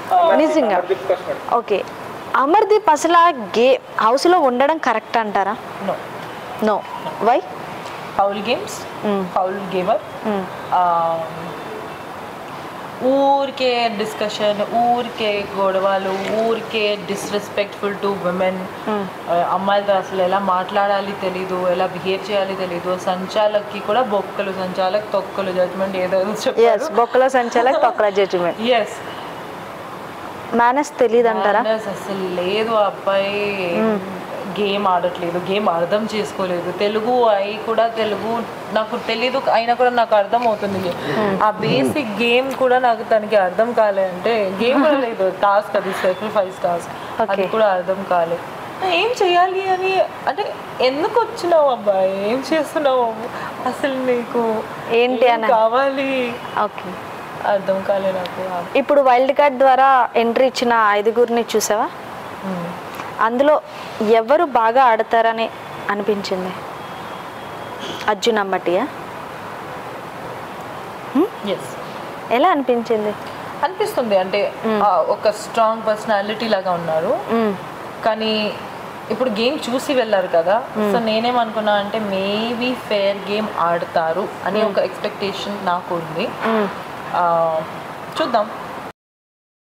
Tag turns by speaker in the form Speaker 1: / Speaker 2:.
Speaker 1: నిజంగా ఓకే అమర్దీప్ అసలు ఆ గే హౌస్లో ఉండడం కరెక్ట్ అంటారా
Speaker 2: no
Speaker 1: no why
Speaker 2: foul games foul gamer ఊరికే డిస్కషన్ ఊరికే గొడవలు ఊరికే డిస్రెస్పెక్ట్ఫుల్ టు విమెన్ అమ్మాయిలతో అసలు ఎలా మాట్లాడాలి తెలీదు ఎలా బిహేవ్ చేయాలి తెలీదు సంచాలకి కూడా బొక్కలు సంచాలక్ తొక్కలు జడ్జ్మెంట్ ఏదో
Speaker 1: ఎస్
Speaker 2: చెప్పారు
Speaker 1: బొక్కలో సంచాలక్ తొక్కల జడ్జిమెంట్
Speaker 2: ఎస్
Speaker 1: మేనస్ తెలియదు అంటారా
Speaker 2: అసలు లేదు ఆ అబ్బాయి గేమ్ ఆడట్లేదు గేమ్ అర్థం చేసుకోలేదు తెలుగు అయి కూడా తెలుగు నాకు తెలీదు అయినా కూడా నాకు అర్థం అవుతుంది ఆ బేసిక్ గేమ్ కూడా నాకు తనకి అర్థం కాలే అంటే గేమ్ కూడా లేదు టాస్క్ అది సాక్రిఫైస్ టాస్క్ అది
Speaker 1: Okay.
Speaker 2: కూడా అర్థం కాలే ఏం చేయాలి అని అంటే ఎందుకు వచ్చినావు అబ్బాయి ఏం చేస్తున్నావు అసలు నీకు
Speaker 1: ఏంటి
Speaker 2: ఏం
Speaker 1: అని
Speaker 2: కావాలి
Speaker 1: ఓకే
Speaker 2: అర్థం కాలే నాకు
Speaker 1: ఇప్పుడు వైల్డ్ కార్డ్ ద్వారా ఎంట్రీ ఇచ్చిన ఐదుగురిని చూసావా
Speaker 2: Hmm.
Speaker 1: అందులో ఎవరు బాగా ఆడతారని అనిపించింది అర్జున్ అంబటియా
Speaker 2: ఎస్
Speaker 1: ఎలా అనిపించింది
Speaker 2: అనిపిస్తుంది అంటే ఆ, ఒక స్ట్రాంగ్ పర్సనాలిటీ లాగా ఉన్నారు
Speaker 1: మ్మ్.
Speaker 2: కానీ ఇప్పుడు గేమ్ చూసి వెళ్ళారు కదా సో నేనేమనుకున్నా అంటే మేబీ ఫేర్ గేమ్ ఆడతారు అని ఒక ఎక్స్పెక్టేషన్ నాకు ఉంది
Speaker 1: మ్మ్.
Speaker 2: ఆ, చూద్దాం